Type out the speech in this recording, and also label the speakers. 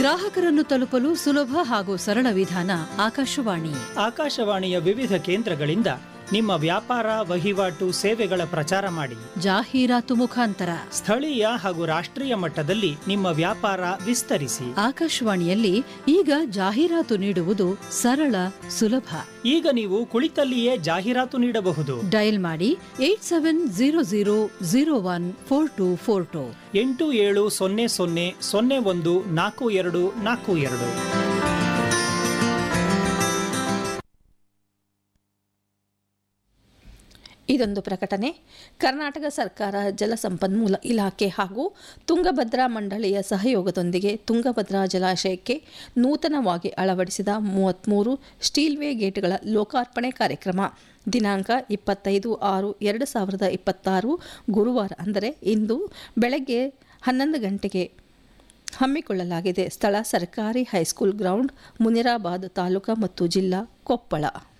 Speaker 1: ಗ್ರಾಹಕರನ್ನು ತಲುಪಲು ಸುಲಭ ಹಾಗೂ ಸರಳ ವಿಧಾನ ಆಕಾಶವಾಣಿ
Speaker 2: ಆಕಾಶವಾಣಿಯ ವಿವಿಧ ಕೇಂದ್ರಗಳಿಂದ ನಿಮ್ಮ ವ್ಯಾಪಾರ ವಹಿವಾಟು ಸೇವೆಗಳ ಪ್ರಚಾರ ಮಾಡಿ
Speaker 1: ಜಾಹೀರಾತು ಮುಖಾಂತರ
Speaker 2: ಸ್ಥಳೀಯ ಹಾಗೂ ರಾಷ್ಟ್ರೀಯ ಮಟ್ಟದಲ್ಲಿ ನಿಮ್ಮ ವ್ಯಾಪಾರ ವಿಸ್ತರಿಸಿ
Speaker 1: ಆಕಾಶವಾಣಿಯಲ್ಲಿ ಈಗ ಜಾಹೀರಾತು ನೀಡುವುದು ಸರಳ ಸುಲಭ
Speaker 2: ಈಗ ನೀವು ಕುಳಿತಲ್ಲಿಯೇ ಜಾಹೀರಾತು ನೀಡಬಹುದು
Speaker 1: ಡಯಲ್ ಮಾಡಿ eight seven zero zero zero one four two four two
Speaker 2: ಎಂಟು ಏಳು ಸೊನ್ನೆ ಸೊನ್ನೆ ಸೊನ್ನೆ ಒಂದು ನಾಲ್ಕು ಎರಡು ನಾಲ್ಕು ಎರಡು
Speaker 3: ಇದೊಂದು ಪ್ರಕಟಣೆ ಕರ್ನಾಟಕ ಸರ್ಕಾರ ಜಲಸಂಪನ್ಮೂಲ ಇಲಾಖೆ ಹಾಗೂ ತುಂಗಭದ್ರಾ ಮಂಡಳಿಯ ಸಹಯೋಗದೊಂದಿಗೆ ತುಂಗಭದ್ರಾ ಜಲಾಶಯಕ್ಕೆ ನೂತನವಾಗಿ ಅಳವಡಿಸಿದ ಮೂವತ್ತ್ಮೂರು ಸ್ಟೀಲ್ವೇ ಗೇಟ್ಗಳ ಲೋಕಾರ್ಪಣೆ ಕಾರ್ಯಕ್ರಮ ದಿನಾಂಕ ಇಪ್ಪತ್ತೈದು ಆರು ಎರಡು ಸಾವಿರದ ಇಪ್ಪತ್ತಾರು ಗುರುವಾರ ಅಂದರೆ ಇಂದು ಬೆಳಗ್ಗೆ ಹನ್ನೊಂದು ಗಂಟೆಗೆ ಹಮ್ಮಿಕೊಳ್ಳಲಾಗಿದೆ ಸ್ಥಳ ಸರ್ಕಾರಿ ಹೈಸ್ಕೂಲ್ ಗ್ರೌಂಡ್ ಮುನಿರಾಬಾದ್ ತಾಲೂಕು ಮತ್ತು ಜಿಲ್ಲಾ ಕೊಪ್ಪಳ